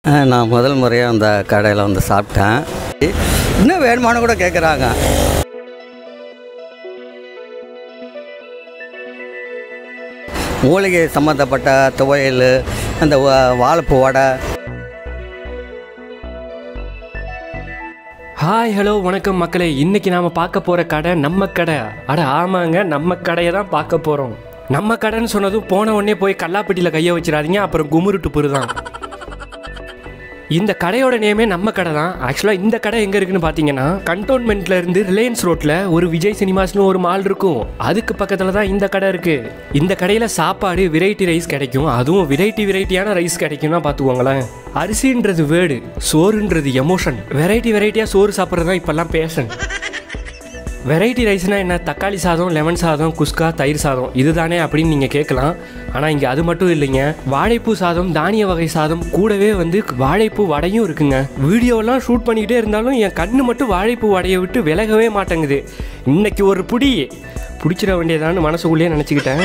நான் முதல் முறையாக அந்த கடையில் வந்து சாப்பிட்டேன் இன்னும் வேணுமானு கூட கேட்குறாங்க மூலிகை சம்மந்தப்பட்ட துவையல் அந்த வா- வாழைப்பூ வடை ஹாய் ஹலோ வணக்கம் மக்களே இன்னைக்கு நாம பார்க்க போற கடை நம்ம கடை அட ஆமாங்க நம்ம கடையை தான் பார்க்க போறோம் நம்ம கடைன்னு சொன்னதும் போன உடனே போய் கல்லாப்பட்டியில் கையை வச்சிடாதீங்க அப்புறம் குமுருட்டு புருதான் இந்த கடையோட நேமே நம்ம கடை தான் ஆக்சுவலாக இந்த கடை எங்கே இருக்குன்னு பார்த்தீங்கன்னா கண்டோன்மெண்ட்ல இருந்து ரிலையன்ஸ் ரோட்டில் ஒரு விஜய் சினிமாஸ்னு ஒரு மால் இருக்கும் அதுக்கு பக்கத்தில் தான் இந்த கடை இருக்குது இந்த கடையில் சாப்பாடு வெரைட்டி ரைஸ் கிடைக்கும் அதுவும் வெரைட்டி வெரைட்டியான ரைஸ் கிடைக்கும்னா பார்த்துக்கோங்களேன் அரிசின்றது வேர்டு சோறுன்றது எமோஷன் வெரைட்டி வெரைட்டியாக சோறு சாப்பிட்றது தான் இப்போல்லாம் பேஷன் வெரைட்டி ரைஸ்னால் என்ன தக்காளி சாதம் லெமன் சாதம் குஸ்கா தயிர் சாதம் இதுதானே அப்படின்னு நீங்கள் கேட்கலாம் ஆனால் இங்கே அது மட்டும் இல்லைங்க வாழைப்பூ சாதம் தானிய வகை சாதம் கூடவே வந்து வாழைப்பூ வடையும் இருக்குங்க வீடியோலாம் ஷூட் பண்ணிக்கிட்டே இருந்தாலும் என் கண்ணு மட்டும் வாழைப்பூ வடையை விட்டு விலகவே மாட்டேங்குது இன்னைக்கு ஒரு புடி பிடிச்சிட வேண்டியதான்னு மனசுக்குள்ளேயே நினச்சிக்கிட்டேன்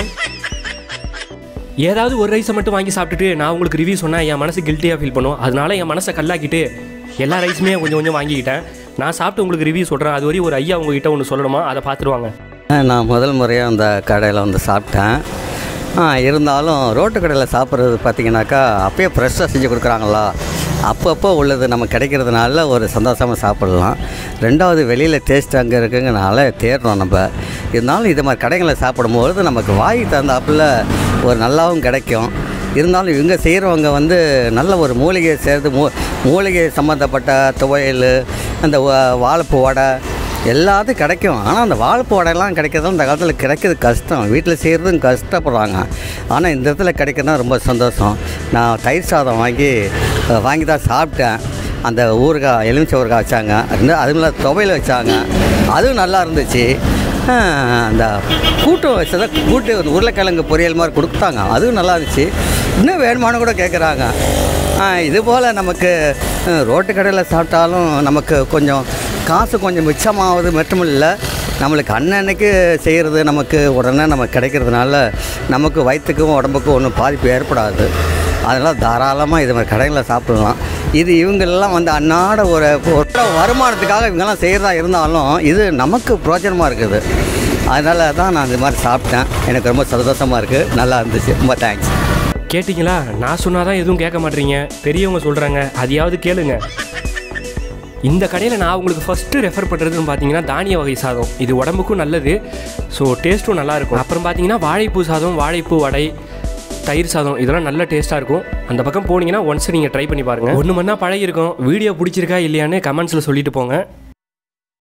ஏதாவது ஒரு ரைஸை மட்டும் வாங்கி சாப்பிட்டுட்டு நான் உங்களுக்கு ரிவ்யூ சொன்னால் என் மனசு கில்ட்டியாக ஃபீல் பண்ணும் அதனால என் மனசை கல்லாக்கிட்டு எல்லா ரைஸுமே கொஞ்சம் கொஞ்சம் வாங்கிக்கிட்டேன் நான் சாப்பிட்டு உங்களுக்கு ரிவ்யூ சொல்கிறேன் அது வரையும் ஒரு ஐயா உங்ககிட்ட ஒன்று சொல்லணுமா அதை பார்த்துருவாங்க நான் முதல் முறையாக அந்த கடையில் வந்து சாப்பிட்டேன் ஆ, இருந்தாலும் ரோட்டு கடையில் சாப்பிட்றது பார்த்தீங்கன்னாக்கா அப்பயே ஃப்ரெஷ்ஷாக செஞ்சு கொடுக்குறாங்களா அப்பப்போ உள்ளது நம்ம கிடைக்கிறதுனால ஒரு சந்தோஷமாக சாப்பிடலாம் ரெண்டாவது வெளியில் டேஸ்ட் அங்கே இருக்குங்கனால தேடுறோம் நம்ம இருந்தாலும் இது மாதிரி கடைகளில் சாப்பிடும்போது நமக்கு வாய் தகுந்தாப்புல ஒரு நல்லாவும் கிடைக்கும் இருந்தாலும் இவங்க செய்கிறவங்க வந்து நல்ல ஒரு மூலிகை சேர்த்து மூ மூலிகை சம்மந்தப்பட்ட துவையல் அந்த வா- வாழைப்பூ வடை எல்லாத்துக்கும் கிடைக்கும் ஆனால் அந்த வாழைப்பூ வடையெல்லாம் கிடைக்கிறது அந்த காலத்தில் கிடைக்கிறது கஷ்டம் வீட்டில் செய்கிறதும் கஷ்டப்படுறாங்க ஆனால் இந்த இடத்துல கிடைக்கிறதுனா ரொம்ப சந்தோஷம் நான் தயிர் சாதம் வாங்கி அஹ், வாங்கி தான் சாப்பிட்டேன் அந்த ஊறுகாய் எலுமிச்சை ஊறுகாய் வச்சாங்க அது அதுல துவையல் வச்சாங்க அதுவும் நல்லா இருந்துச்சு அஹ், அந்த கூட்டு வச்சதை கூட்டு அந்த உருளைக்கிழங்கு பொரியல் மாதிரி கொடுத்தாங்க அதுவும் நல்லா இருந்துச்சு இன்னும் வேணுமானு கூட கேட்குறாங்க இது போல் நமக்கு அஹ், ரோட்டு கடையில் சாப்பிட்டாலும் நமக்கு கொஞ்சம் காசு கொஞ்சம் மிச்சமாகுது மட்டும் இல்லை நம்மளுக்கு அன்னன்னைக்கு செய்கிறது நமக்கு உடனே நமக்கு கிடைக்கிறதுனால நமக்கு வயிற்றுக்கும் உடம்புக்கும் ஒன்றும் பாதிப்பு ஏற்படாது அதனால் தாராளமாக இது மாதிரி கடைகளில் சாப்பிடலாம் இது இவங்களெல்லாம் வந்து அன்னாட ஒரு ஒரு வருமானத்துக்காக இவங்கெல்லாம் செய்கிறதா இருந்தாலும் இது நமக்கு பிரோஜனமாக இருக்குது அதனால தான் நான் இது மாதிரி சாப்பிட்டேன் எனக்கு ரொம்ப சந்தோஷமாக இருக்குது நல்லா இருந்துச்சு ரொம்ப தேங்க்ஸ் கேட்டிங்களா நான் சொன்னாதான் எதுவும் கேட்க மாட்டீங்க பெரியவங்க சொல்கிறாங்க அதையாவது கேளுங்க இந்த கடையில் நான் உங்களுக்கு ஃபஸ்ட்டு ரெஃபர் பண்ணுறதுன்னு பார்த்தீங்கன்னா தானிய வகை சாதம் இது உடம்புக்கும் நல்லது ஸோ டேஸ்ட்டும் நல்லாயிருக்கும் அப்புறம் பார்த்தீங்கன்னா வாழைப்பூ சாதம் வாழைப்பூ வடை தயிர் சாதம் இதெல்லாம் நல்ல டேஸ்ட்டாக இருக்கும் அந்த பக்கம் போனீங்கன்னா ஒன்ஸ் நீங்கள் ட்ரை பண்ணி பாருங்கள் ஒன்று மணி பழகி இருக்கும் வீடியோ பிடிச்சிருக்கா இல்லையான்னு கமெண்ட்ஸில் சொல்லிட்டு போங்க